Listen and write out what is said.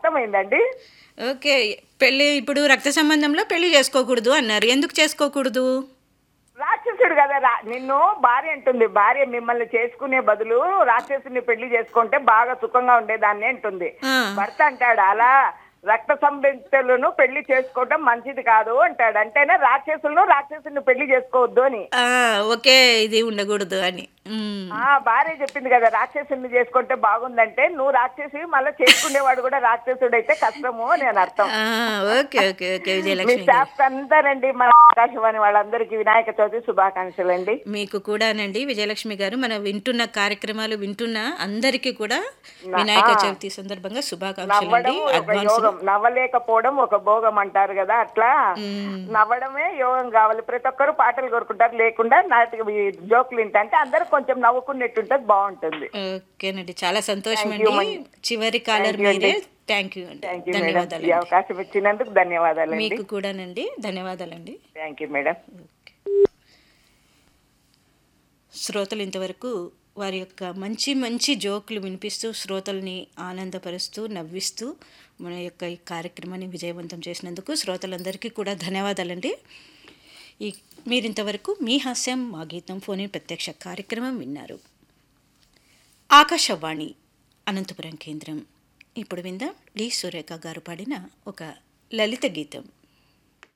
అర్థమైందండి ఓకే పెళ్ళి ఇప్పుడు రక్త సంబంధంలో పెళ్లి చేసుకోకూడదు అన్నారు ఎందుకు చేసుకోకూడదు రాక్షసుడు కదా రా నిన్ను భార్య అంటుంది భార్య మిమ్మల్ని చేసుకునే బదులు రాక్షసుని పెళ్లి చేసుకుంటే బాగా సుఖంగా ఉండేదాన్ని అంటుంది ఆ. భర్త అంటాడు అలా రక్త సంబంధితులను పెళ్లి చేసుకోవడం మంచిది కాదు అంటాడు అంటేనే రాక్షసులను రాక్షసుని పెళ్లి చేసుకోవద్దు అని ఆ, ఒకే ఇది ఉండకూడదు అని ఉమ్. ఆ భార్య చెప్పింది కదా రాక్షసుని చేసుకుంటే బాగుందంటే నువ్వు రాక్షసి మళ్ళీ చేసుకునేవాడు కూడా రాక్షసుడు అయితే కష్టము అని అని అర్థం ఆ, ఓకే ఓకే ఓకే మీ విజయలక్ష్మి గారు స్టాఫ్ అందరండి మన ఆకాశవాణి వాళ్ళందరికీ వినాయక చవితి శుభాకాంక్షలు అండి మీకు కూడానండి విజయలక్ష్మి గారు మన వింటున్న కార్యక్రమాలు వింటున్న అందరికీ కూడా వినాయక చవితి సందర్భంగా శుభాకాంక్షలు అండి నవ్వడం ఒక అడ్వాన్స్ యోగం నవ్వలేకపోవడం ఒక భోగం అంటారు కదా అట్లా నవ్వడమే యోగం కావాలి ప్రతి ఒక్కరు పాటలు కోరుకుంటారు లేకుండా నాటికి ఈ జోకులు వింటే అందరూ కొంచెం నవ్వుకున్నట్టుంటది బాగుంటుంది ఓకేనండి చాలా సంతోషం అండి చివరి కాలర్ మీరే థ్యాంక్ యూ అండి థ్యాంక్ యూ మేడం ధన్యవాదాలు ఈ అవకాశం ఇచ్చినందుకు ధన్యవాదాలు అండి మీకు కూడానండి ధన్యవాదాలండి థ్యాంక్ యూ మేడం శ్రోతలు ఇంతవరకు వారి యొక్క మంచి మంచి జోకులు వినిపిస్తూ శ్రోతల్ని ఆనందపరుస్తూ నవ్విస్తూ మన యొక్క ఈ కార్యక్రమాన్ని విజయవంతం చేసినందుకు శ్రోతలందరికీ కూడా ధన్యవాదాలండి ఈ మీరింతవరకు మీ హాస్యం మా గీతం ఫోన్ ప్రత్యక్ష కార్యక్రమం విన్నారు ఆకాశవాణి అనంతపురం కేంద్రం ఇప్పుడు విందాం డి సురేఖ గారు పాడిన ఒక లలిత గీతం